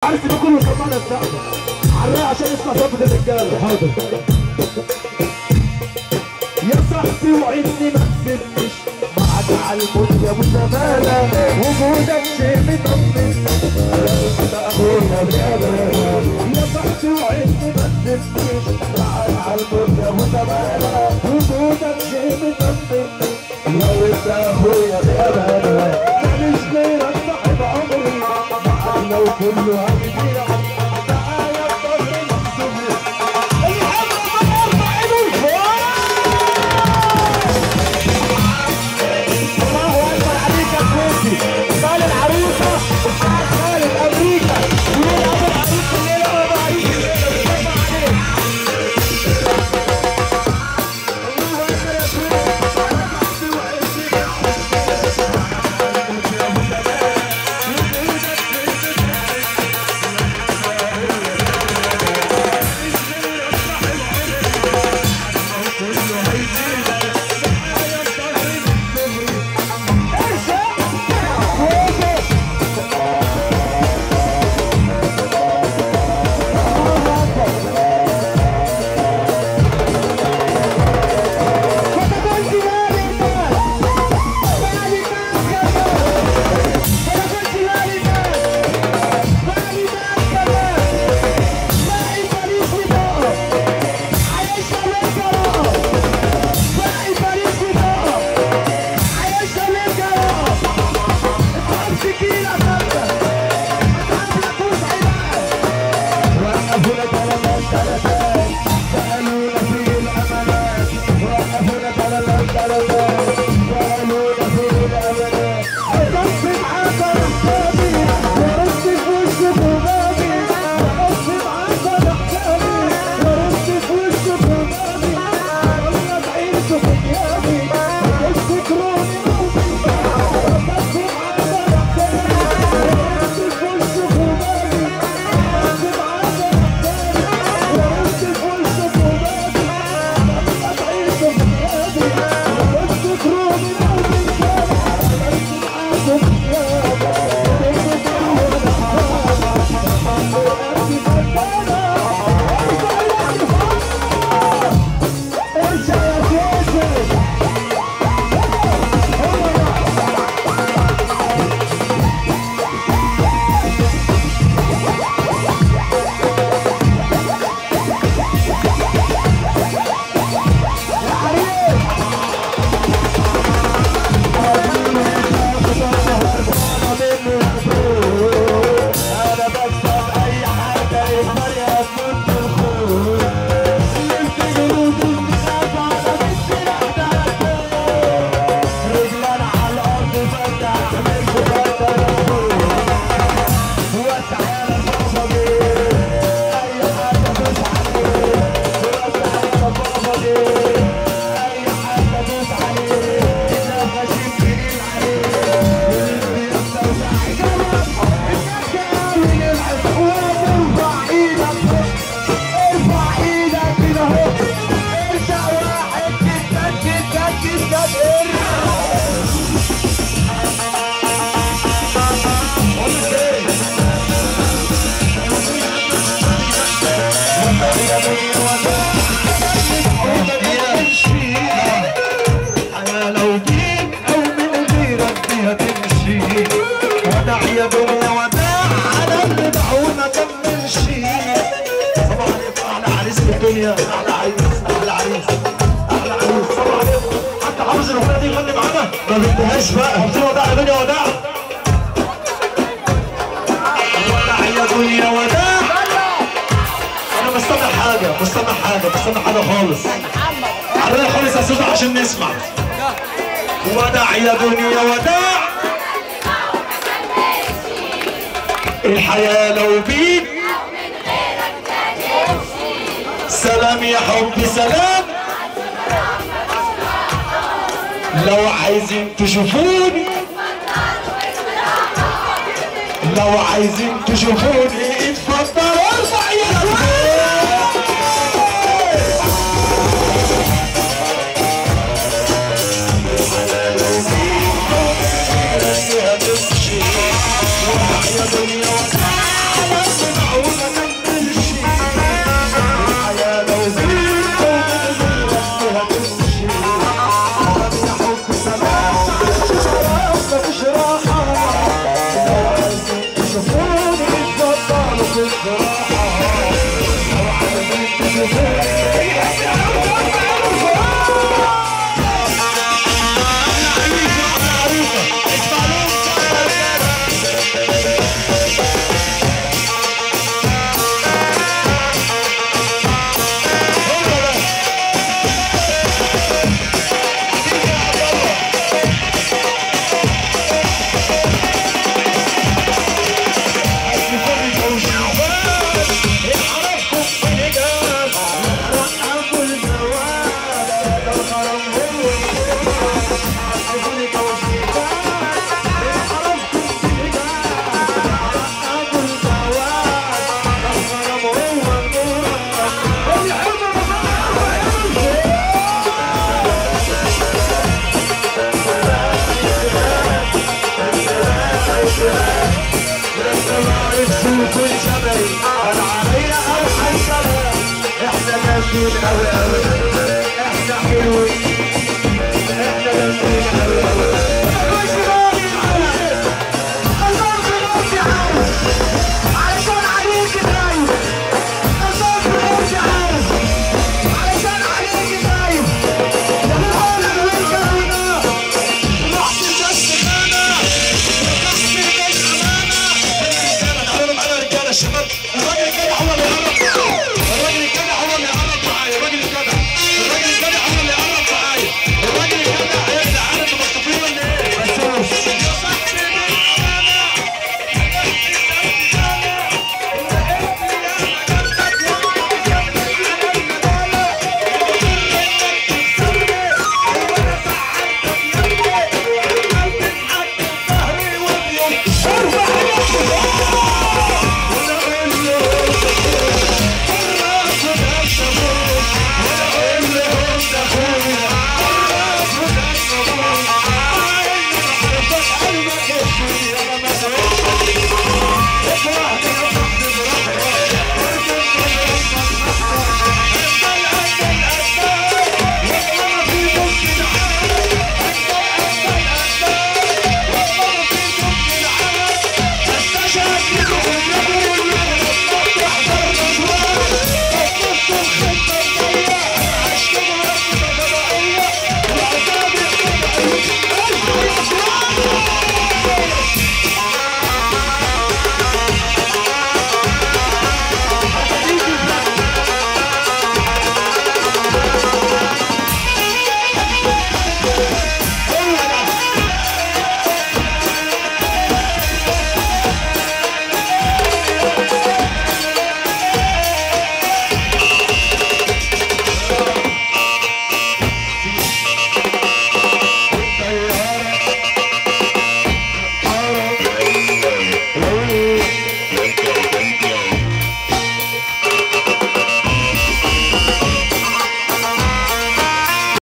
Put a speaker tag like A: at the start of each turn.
A: عايز تكون مسمعنا السقف عراء عشان يسمع صوت الرجاله حاضر يا صاحبي وعدني ما تسيبنيش بعد على الموت يا ابو زمانه وجودك شيء مطمن انت اخويا بجبل يا صاحبي وعدني ما تسيبنيش بعد على الموت يا ابو زمانه وجودك شيء مطمن لو انت اخويا بجبل ماليش غيرك صاحب عمري بعد لو كله هيجينا تعالى بظهري مكتوب اللي حمل الظهر بعينه لفوق الله اكبر عليك يا كويتي قال العروسه قال امريكا وليل ابو العريس الليله ابو العريس الليله مصطفى عليك الله اكبر يا كويتي
B: أنا لو جيت أو من غيرك دي هتمشي وداع يا دنيا وداع على اللي دعونا كمل شيء صباح عليكم أحلى عريس في الدنيا أحلى عريس أحلى عريس أحلى عريس صباح عليكم حتى حافظ الأغنية دي يغني معانا ما بدهاش بقى قلت له وداع يا دنيا وداع وداع يا دنيا وداع أنا مستنى حاجة مستنى حاجة مستنى حاجة خالص عرّنا خالص يا سوزو عشان نسمع وداع يا دنيا وداع الحياة لو بيك سلام يا حبي سلام لو عايزين تشوفوني لو عايزين تشوفوني اتفضل ارفع يا يا دنيا شوفوا الجبل انا عليا او حيصلة احنا جامدين اوي اوي احنا حلوين